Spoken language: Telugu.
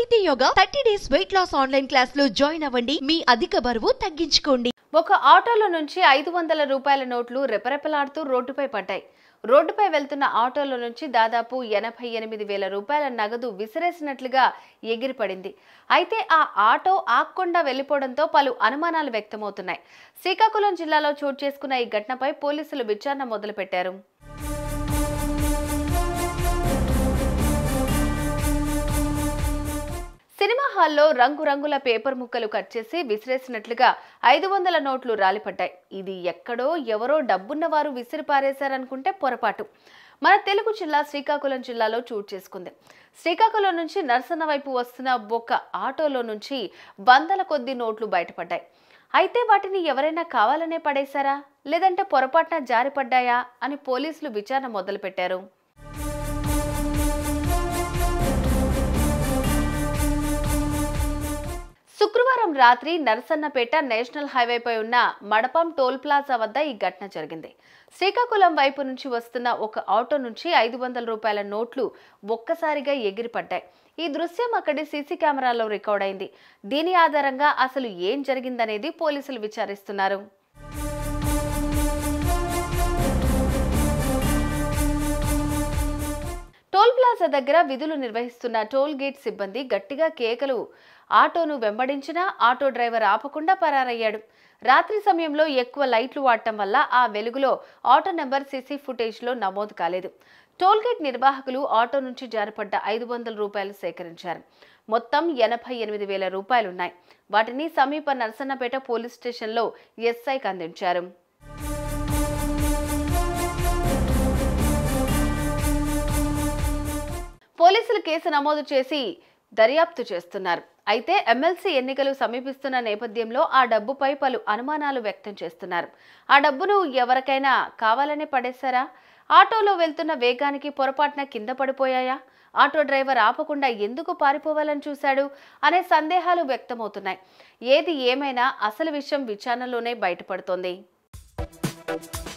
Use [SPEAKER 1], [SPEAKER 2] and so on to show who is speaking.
[SPEAKER 1] Aditya yoga thirty days weight loss online class లో జాయిన్ అవ్వండి మీ అధిక బరువు తగ్గించుకోండి
[SPEAKER 2] ఒక ఆటోలో నుంచి ఐదు వందల రూపాయల నోట్లు రెపరెపలాడుతూ రోడ్డుపై పడ్డాయి రోడ్డుపై వెళ్తున్న ఆటోలో నుంచి దాదాపు ఎనభై ఎనిమిది వేల రూపాయల నగదు విసిరేసినట్లుగా ఎగిరిపడింది అయితే ఆ ఆటో ఆక్కుండా వెళ్లిపోవడంతో పలు అనుమానాలు వ్యక్తమవుతున్నాయి శ్రీకాకుళం జిల్లాలో చోటు చేసుకున్న ఈ ఘటనపై పోలీసులు విచారణ మొదలుపెట్టారు సినిమా హాల్లో రంగురంగుల పేపర్ ముక్కలు కట్ చేసి విసిరేసినట్లుగా ఐదు వందల నోట్లు రాలిపడ్డాయి ఇది ఎక్కడో ఎవరో డబ్బున్న వారు విసిరి పారేశారనుకుంటే పొరపాటు మన తెలుగు జిల్లా శ్రీకాకుళం జిల్లాలో చోటు చేసుకుంది శ్రీకాకుళం నుంచి నర్సన్న వైపు వస్తున్న ఒక ఆటోలో నుంచి వందల కొద్ది నోట్లు బయటపడ్డాయి అయితే వాటిని ఎవరైనా కావాలనే పడేశారా లేదంటే పొరపాటున జారిపడ్డాయా అని పోలీసులు విచారణ మొదలుపెట్టారు శుక్రవారం రాత్రి నరసన్నపేట నేషనల్ హైవేపై ఉన్న మడపం టోల్ ప్లాజా వద్ద ఈ ఘటన జరిగింది శ్రీకాకుళం వైపు నుంచి వస్తున్న ఒక ఆటో నుంచి ఐదు వందల రూపాయల నోట్లు ఒక్కసారిగా ఎగిరిపడ్డాయి ఈ దృశ్యం అక్కడి సీసీ కెమెరాలో రికార్డ్ అయింది దీని ఆధారంగా అసలు ఏం జరిగిందనేది పోలీసులు విచారిస్తున్నారు టోల్ ప్లాజా దగ్గర విధులు నిర్వహిస్తున్న టోల్ గేట్ సిబ్బంది గట్టిగా కేకలు ఆటోను వెంబడించినా ఆటో డ్రైవర్ ఆపకుండా పరారయ్యాడు రాత్రి సమయంలో ఎక్కువ లైట్లు వాడటం వల్ల ఆ వెలుగులో ఆటో నెంబర్ సీసీ ఫుటేజ్లో నమోదు కాలేదు టోల్ గేట్ నిర్వాహకులు ఆటో నుంచి జారిపడ్డ ఐదు వందల రూపాయలు సేకరించారు మొత్తం ఎనభై ఎనిమిది వేల రూపాయలున్నాయి వాటిని సమీప నర్సన్నపేట పోలీస్ స్టేషన్లో ఎస్ఐకి అందించారు పోలీసులు కేసు నమోదు చేసి దర్యాప్తు చేస్తున్నారు అయితే ఎమ్మెల్సీ ఎన్నికలు సమీపిస్తున్న నేపథ్యంలో ఆ డబ్బుపై పలు అనుమానాలు వ్యక్తం చేస్తున్నారు ఆ డబ్బును ఎవరికైనా కావాలనే పడేశారా ఆటోలో వెళ్తున్న వేగానికి పొరపాటున కింద పడిపోయాయా ఆటో డ్రైవర్ ఆపకుండా ఎందుకు పారిపోవాలని చూశాడు అనే సందేహాలు వ్యక్తమవుతున్నాయి ఏది ఏమైనా అసలు విషయం విచారణలోనే బయటపడుతోంది